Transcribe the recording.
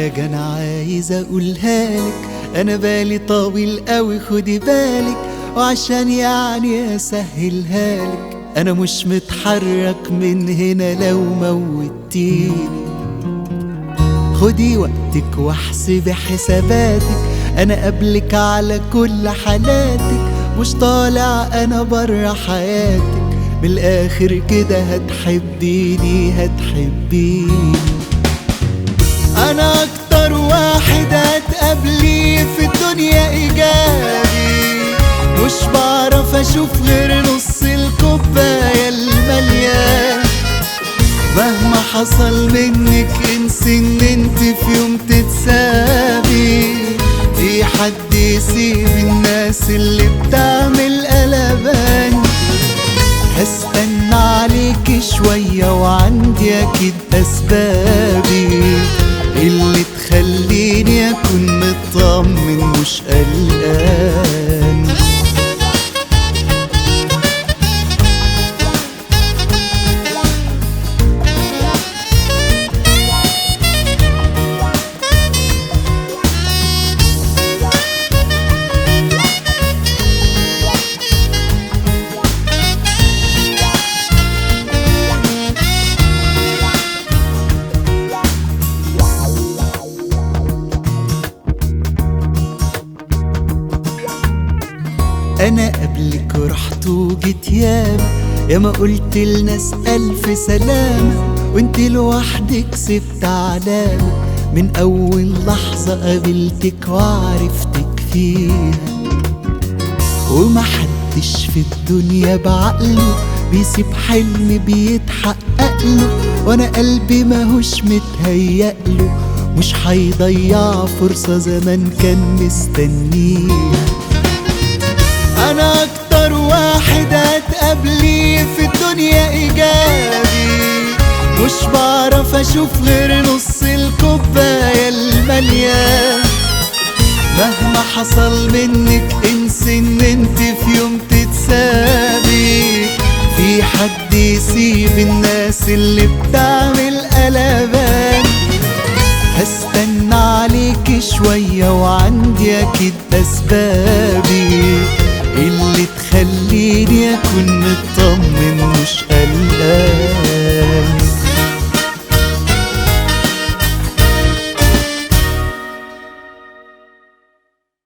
حاجة أنا عايز أقولها لك أنا بالي طويل قوي خدي بالك وعشان يعني أسهلها لك أنا مش متحرك من هنا لو موتيني خدي وقتك واحسبي حساباتك أنا قبلك على كل حالاتك مش طالع أنا برا حياتك من الآخر كده هتحبيني هتحبيني انا اكتر واحد هتقابليه في الدنيا ايجابي مش بعرف اشوف غير نص الكوبايه المليان مهما حصل منك انسي ان انت في يوم تتسابي في حد يسيب الناس اللي بتعمل قلبان هستنى عليك شوية وعندي أكيد أسبابي اللي تخليني أكون مطمن مش قلقان انا قبلك رحت وجيت ياما ياما قلت لناس الف سلامة وانت لوحدك سبت علامة من اول لحظة قابلتك وعرفتك فيها ومحدش في الدنيا بعقله بيسيب حلم بيتحقق له وانا قلبي ماهوش متهيأله مش هيضيع فرصة زمان كان مستنيها انا اكتر واحد هتقابليه في الدنيا ايجابي مش بعرف اشوف غير نص الكوبايه المليان مهما حصل منك انسي ان انت في يوم تتسابي في حد يسيب الناس اللي بتعمل قلق